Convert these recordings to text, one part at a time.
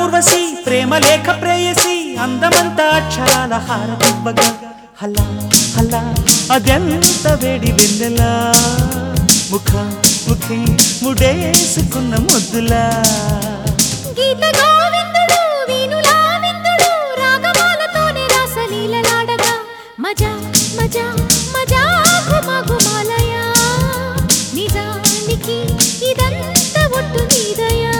ఊర్వశి ప్రేమ లేఖ ప్రేయసి అందమంతా అక్షరాల హారతివ్వగా హలా హలా అదెంత వేడి వెన్నెలా ముఖ ముఖి ముడేసుకున్న ముద్దులా గీత గోవిందుడు వీణులా విందుడు రాగమాలతోనే రాసలీలలాడగా మజా మజా మజా ఘుమ ఘుమాలయా నిజానికి ఇదంతా ఒట్టు నీదయా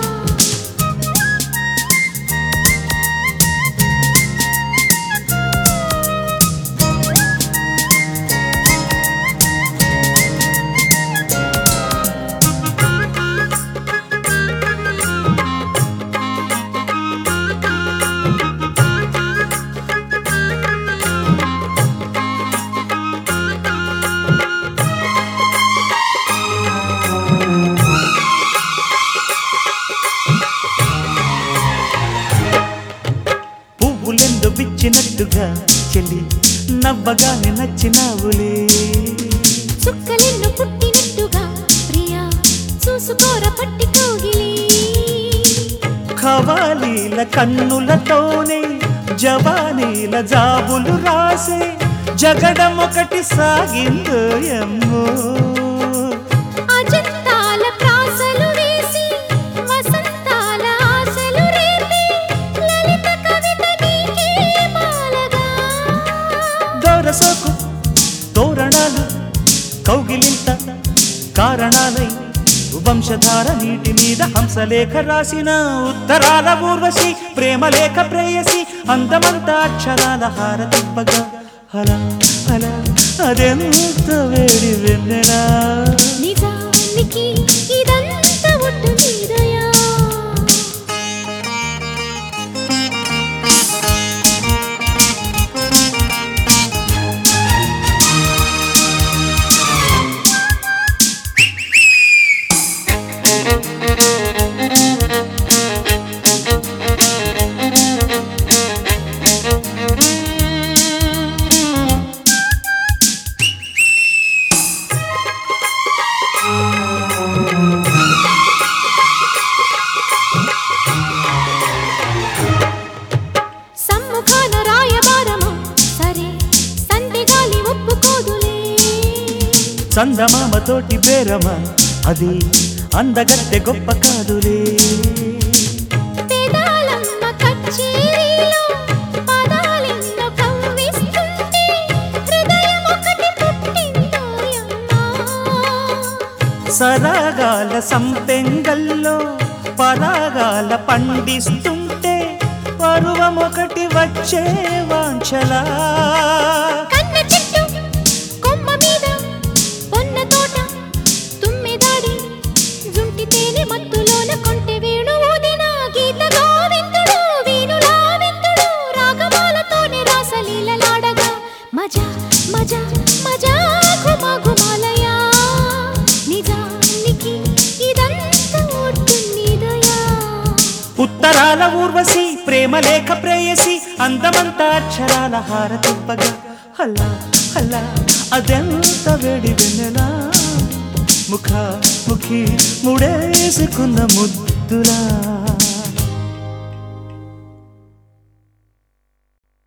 పువ్వులెందు పిచ్చినట్టుగా చెల్లి నవ్వగానే నచ్చినావులే చుక్కలెన్ను పుట్టినట్టుగా ప్రియా చూసుకోర పట్టి కోగిలి ఖవాలీల కన్నులతోనే జవానీల జాబులు రాసే జగడం ఒకటి సాగిందో ఎమ్మో అజంతాల ప్రాసలు వేసి వసంతాల ఆశలు రేపి లలిత కవిత నీకే మాలగా దొరసోకు తోరణాలు కౌగిలింత కారణాలై వంశధార నీటి మీద హంసలేఖ రాసిన ఉత్తరాల ఊర్వశి ప్రేమ లేఖ ప్రేయసి అందమంతా అక్షరాల హారతిప్పగా అలా అలా అదెంత వేడి వెన్నెలా నిజానికి ఇదంతా ఒట్టు నీదయా సమ్ముఖాన రాయబారమా సరే సందెగాలి ఒప్పుకోదులే చందమామతోటి బేరమా అది అందగత్తె గొప్ప కాదులే పేదాలమ్మ కచ్చేరీలో పదాలెన్నో కవ్విస్తుంటే హృదయం ఒకటి పుట్టిందోయమ్మా సరాగాల సంపెంగల్లో పరాగాల పండిస్తుంటే పరువం ఒకటి వచ్చే వాంఛలా కన్న చెట్టు కొమ్మ మీద పొన్న తోట తుమ్మెదాడి జుంటి తేనె మత్తులోన కొంటె వేణు ఊదిన గీత గోవిందుడు వీణులా విందుడు రాగమాలతోనే రాసలీలలాడగా మజా మజా మజా ఘుమ ఘుమాలయా నిజానికి ఇదంతా ఒట్టున్నీదయా ఉత్తరాల ఊర్వశి ప్రేమ లేఖ ప్రేయసి అందమంతా అక్షరాల హారతిప్పగా హల్లా హల్లా అదెంత వేడి వెన్నెలా ముఖ ముఖి ముడేసుకున్న ముద్దులా